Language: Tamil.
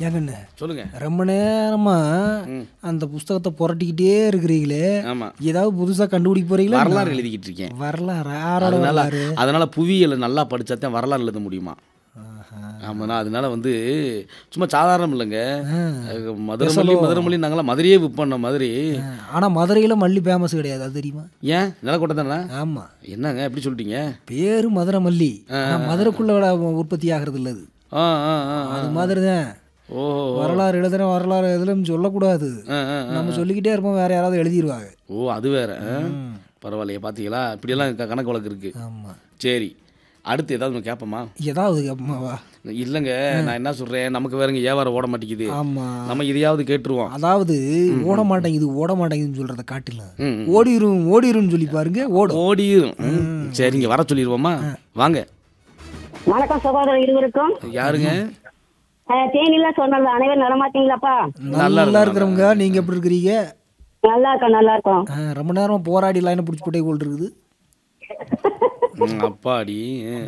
ஏங்கண்ணே சொல்லுங்க ரொம்ப நேரமா ம். அந்த புஸ்தகத்தை புரட்டிக்கிட்டே இருக்கிறீங்களே ஆமா ஏதாவது புதுசா கண்டுபிடிக்க போறீங்களா வரலாறு எழுதிக்கிட்டு இருக்கேன் வரலாறு யாரோட அதனால வரலாறு அதனால புவியியலை நல்லா படிச்சா தான் வரலாறு எழுத முடியுமா ஆஹா. ஆமாண்ணா அதனால வந்து சும்மா சாதாரணம் இல்லைங்க அஹ் மதுரைமல்லி மதுரைமல்லி நாங்களாம் மதுரையே விப் பண்ண மாதிரி ஆ, ஆனா மதுரையில மல்லி ஃபேமஸ் கிடையாது அது தெரியுமா ஏன் நிலக்கோட்டை தானே ஆமா என்னங்க எப்படி சொல்லிட்டீங்க பேரு மதுரை மல்லி ஆனா மதுரைக்குள்ள விட- உற்பத்தி ஆகிறது இல்ல அது ஆ ஆ ஆ ஆ. அது மாதிரி தான் ஓஹோ வரலாறு எழுதுன வரலாறு எதுலன்னு சொல்லக்கூடாது ஆ ஆ ஆ. நம்ம சொல்லிக்கிட்டே இருப்போம் வேற யாராவது எழுதிடுவாங்க ஓ அது வேற ஆ? பரவாயில்லையே பார்த்தீங்களா இப்படியெல்லாம் க- கணக்கு வழக்கு இருக்கு ஆமா சரி அடுத்து ஏதாவது ஒன்று கேட்போமா ஏதாவது அம்மாவா இல்லைங்க நான் என்ன சொல்கிறேன் நமக்கு வேறங்க வியாபாரம் ஓட மாட்டேங்குது ஆமா நம்ம இதையாவது கேட்டுருவோம் அதாவது ஓட மாட்டேங்குது ஓட மாட்டேங்குதுன்னு சொல்றத காட்டிலும் ம், ம். ஓடிரும் ஓடிரும்னு சொல்லி பாருங்க ஓடும் ஓடிரும் ம். சரிங்க வர சொல்லிடுவோமா வாங்க வணக்கம் சகோதரர் இருவருக்கும் யாருங்க அஹ், தேனில சொன்னது அனைவரும் நலமாட்டீங்களாப்பா நல்லா இருக்கிறவங்க நீங்க எப்படி இருக்கிறீங்க நல்லா இருக்கோம் நல்லா இருக்கோம் ஆ, ரொம்ப நேரம் போராடி லைனை பிடிச்சி போட்டே போல் இருக்குது ம், அப்பாடி